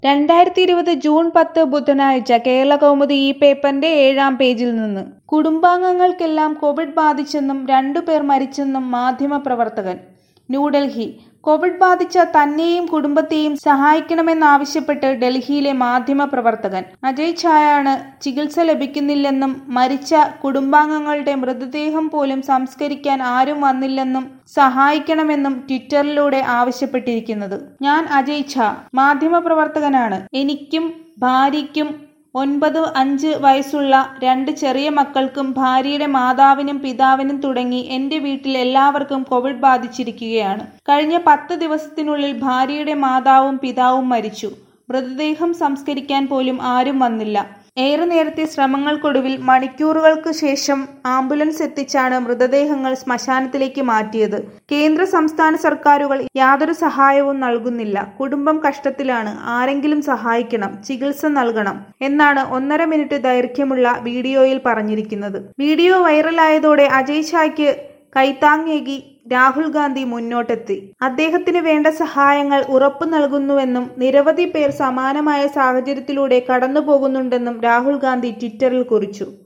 രണ്ടായിരത്തി ഇരുപത് ജൂൺ പത്ത് ബുധനാഴ്ച കേരള കൗമുദി ഈ പേപ്പറിന്റെ ഏഴാം പേജിൽ നിന്ന് കുടുംബാംഗങ്ങൾക്കെല്ലാം കോവിഡ് ബാധിച്ചെന്നും രണ്ടുപേർ മരിച്ചെന്നും മാധ്യമപ്രവർത്തകൻ ന്യൂഡൽഹി കോവിഡ് ബാധിച്ച തന്നെയും കുടുംബത്തെയും സഹായിക്കണമെന്നാവശ്യപ്പെട്ട് ഡൽഹിയിലെ മാധ്യമപ്രവർത്തകൻ അജയ് ഛായാണ് ചികിത്സ ലഭിക്കുന്നില്ലെന്നും മരിച്ച കുടുംബാംഗങ്ങളുടെ മൃതദേഹം പോലും സംസ്കരിക്കാൻ ആരും വന്നില്ലെന്നും സഹായിക്കണമെന്നും ട്വിറ്ററിലൂടെ ആവശ്യപ്പെട്ടിരിക്കുന്നത് ഞാൻ അജയ് ഝാ മാധ്യമപ്രവർത്തകനാണ് എനിക്കും ഭാര്യയ്ക്കും ഒൻപത് അഞ്ച് വയസ്സുള്ള രണ്ട് ചെറിയ മക്കൾക്കും ഭാര്യയുടെ മാതാവിനും പിതാവിനും തുടങ്ങി എന്റെ വീട്ടിൽ എല്ലാവർക്കും കോവിഡ് ബാധിച്ചിരിക്കുകയാണ് കഴിഞ്ഞ പത്ത് ദിവസത്തിനുള്ളിൽ ഭാര്യയുടെ മാതാവും പിതാവും മരിച്ചു മൃതദേഹം സംസ്കരിക്കാൻ പോലും ആരും വന്നില്ല ഏറെ നേരത്തെ ശ്രമങ്ങൾക്കൊടുവിൽ മണിക്കൂറുകൾക്ക് ശേഷം ആംബുലൻസ് എത്തിച്ചാണ് മൃതദേഹങ്ങൾ ശ്മശാനത്തിലേക്ക് മാറ്റിയത് കേന്ദ്ര സംസ്ഥാന സർക്കാരുകൾ യാതൊരു സഹായവും നൽകുന്നില്ല കുടുംബം കഷ്ടത്തിലാണ് ആരെങ്കിലും സഹായിക്കണം ചികിത്സ നൽകണം എന്നാണ് ഒന്നര മിനിറ്റ് ദൈർഘ്യമുള്ള വീഡിയോയിൽ പറഞ്ഞിരിക്കുന്നത് വീഡിയോ വൈറലായതോടെ അജയ് ഷായ്ക്ക് കൈത്താങ്ങേകി രാഹുൽ ഗാന്ധി മുന്നോട്ടെത്തി അദ്ദേഹത്തിന് വേണ്ട സഹായങ്ങൾ ഉറപ്പു നൽകുന്നുവെന്നും നിരവധി പേർ സമാനമായ സാഹചര്യത്തിലൂടെ കടന്നുപോകുന്നുണ്ടെന്നും രാഹുൽ ഗാന്ധി ട്വിറ്ററിൽ കുറിച്ചു